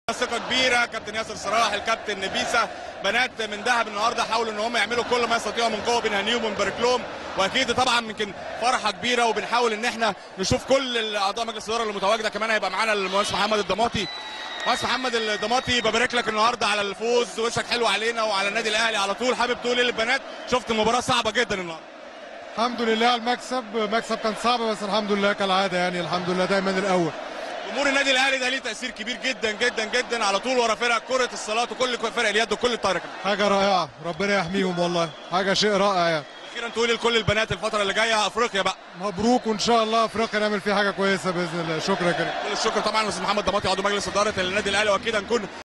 ثقه كبيره كابتن ياسر صلاح الكابتن نبيسه بنات من دهب النهارده حاولوا ان هم يعملوا كل ما يستطيعوا من قوه بنهنيهم ونبارك لهم واكيد طبعا يمكن فرحه كبيره وبنحاول ان احنا نشوف كل اعضاء مجلس الاداره اللي متواجده كمان هيبقى معانا المهندس محمد الضماطي مهندس محمد الضماطي ببارك لك النهارده على الفوز وشك حلو علينا وعلى النادي الاهلي على طول حابب تقول ايه للبنات شفت مباراه صعبه جدا النهارده الحمد لله على المكسب مكسب كان صعب بس الحمد لله كالعاده يعني الحمد لله دايما الاول جمهور النادي الاهلي ده ليه تاثير كبير جدا جدا جدا على طول ورا فرق كره الصالات وكل فرق اليد وكل الطايره كمان حاجه رائعه ربنا يحميهم والله حاجه شيء رائع يعني اخيرا تقولي لكل البنات الفتره اللي جايه افريقيا بقى مبروك وان شاء الله افريقيا نعمل فيها حاجه كويسه باذن الله شكرا كريم كل الشكر طبعا للاستاذ محمد ضماطي عضو مجلس اداره النادي الاهلي واكيد هنكون